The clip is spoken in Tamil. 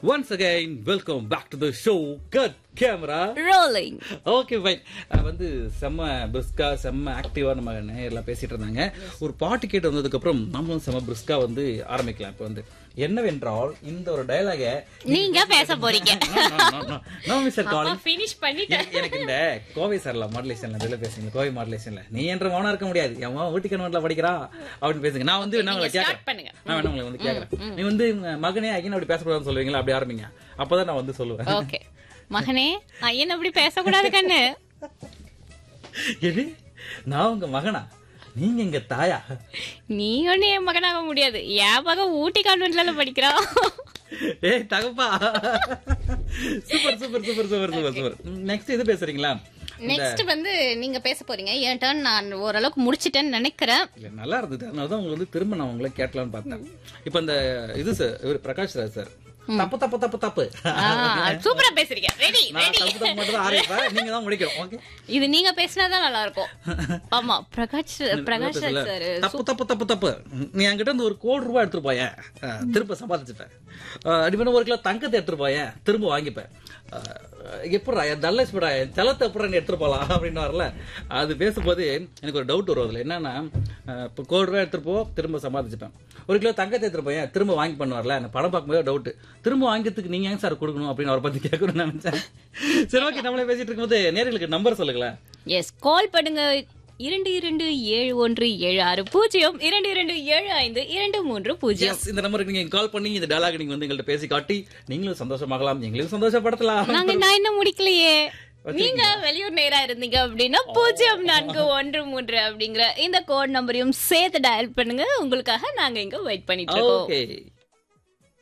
Once again, welcome back to the show. Cut camera. Rolling okay fine வந்து செம்ம பிரிஸ்கா செம்ம ஆக்டிவா நம்ம நேரில் பேசிட்டு இருந்தாங்க ஒரு பாட்டு கேட்டு வந்ததுக்கு அப்புறம் நம்மளும் செம்ம பிரிஸ்கா வந்து ஆரம்பிக்கலாம் இப்போ வந்து என்னவென்றால் இந்த ஒரு டயலாக நீங்க பேச போறீங்க நோ மிஸ்டர் காலிங் பினிஷ் பண்ணிட்டேன் எனக்கு- எனக்கு இந்த கோவை சார்ல மாடுலேஷன்ல இதுல பேசுங்க கோவை மாடுலேஷன்ல நீ என்ற மௌனம் இருக்க முடியாது என் மகன் ஊட்டி கன்வெர்ட்ல படிக்கிறா அப்படின்னு பேசுங்க நான் வந்து என்ன உங்களை start கேட்கறேன் பண்ணுங்க. நான் வேணா உங்களை வந்து கேட்கறேன் நீ வந்து உங்க மகனே அகின் அப்படி பேசக்கூடாதுன்னு சொல்லுவீங்களா அப்படி ஆரம்பிங்க அப்பதான் நான் வந்து சொல்லுவேன் ஓகே மகனே ஐயன் அப்படி பேசக்கூடாது கண்ணு எது நான் உங்க மகனா நீங்க எங்க தாயா நீ ஒண்ணு என் மகனாக முடியாது என் மகன் ஊட்டி கான்வென்ட்ல படிக்கிறான் ஏய் தகப்பா super super super super super super next இது பேசுறீங்களா நெக்ஸ்ட் வந்து நீங்க பேச போறீங்க என் டர்ன் நான் ஓரளவுக்கு முடிச்சிட்டேன்னு நினைக்கிறேன் இல்ல நல்லா இருந்தது அதனால தான் உங்களுக்கு வந்து திரும்ப நான் உங்களை கேட்கலாம்னு பார்த்தேன் இப்போ இந்த இது சார் இவர் பிரகாஷ் ராஜ் சார் தப்பு தப்பு தப்பு தப்பு சூப்பரா பேசுறீங்க ரெடி நான் ரெடி தப்பு தப்பு மட்டும் தான் ஆரம்பிப்பேன் நீங்க தான் முடிக்கணும் ஓகே இது நீங்க பேசினாதான் நல்லா இருக்கும் ஆமா பிரகாஷ் பிரகாஷ் ராஜ் சார் தப்பு தப்பு தப்பு தப்பு நீ என்கிட்ட இருந்து ஒரு கோடி ரூபாய் எடுத்துட்டு போயேன் அஹ், திரும்ப சம்பாதிச்சுப்பேன் அஹ், அப்படி பண்ண ஒரு கிலோ தங்கத்தை எடுத்துட்டு போயேன் திரும்ப வாங்கிப்பேன் எப்படா என் தல்லஸ்படா என் செலத்தை எப்படா நீ எடுத்துட்டு போலாம் அப்படின்னு வரல அது பேசும்போது எனக்கு ஒரு டவுட் வரும் அதுல என்னன்னா அஹ், இப்போ கோடி ரூபாய் எடுத்துட்டு போ திரும்ப சம்பாதிச்சுப்பேன் ஒரு கிலோ தங்கத்தை எடுத்துட்டு போயேன் திரும்ப வாங்கி பண்ணுவார்ல எனக்கு படம் பார்க்கும்போது டவுட் திரும்ப வாங்கிக்கிறதுக்கு நீங்க ஏன் சார் கொடுக்கணும் அப்படின்னு அவரை பத்தி கேட்கணும்னு நினைச்சேன் சரி ஓகே நம்மளே பேசிட்டு இருக்கும்போது நேர்களுக்கு நம்பர் சொல்லுங்களேன் எஸ் கால் பண்ணுங்க இரண்டு இரண்டு ஏழு ஒன்று ஏழு ஆறு பூஜ்ஜியம் இரண்டு இரண்டு ஏழு ஐந்து இரண்டு மூன்று பூஜ்ஜியம் எஸ் இந்த நம்பருக்கு நீங்க கால் பண்ணி இந்த டயலாக் நீங்க வந்து எங்கள்ட்ட பேசி காட்டி நீங்களும் சந்தோஷமாகலாம் எங்களையும் சந்தோஷப்படுத்தலாம் நாங்க நான் இன்னும் முடிக்கலையே நீங்க வெளியூர் நேரா இருந்தீங்க அப்படின்னா பூஜ்ஜியம் நான்கு ஒன்று மூன்று அப்படிங்கிற இந்த கோட் நம்பரையும் சேர்த்து டயல் பண்ணுங்க உங்களுக்காக நாங்க இங்க வெயிட் பண்ணிட்டு இருக்கோம் ஓகே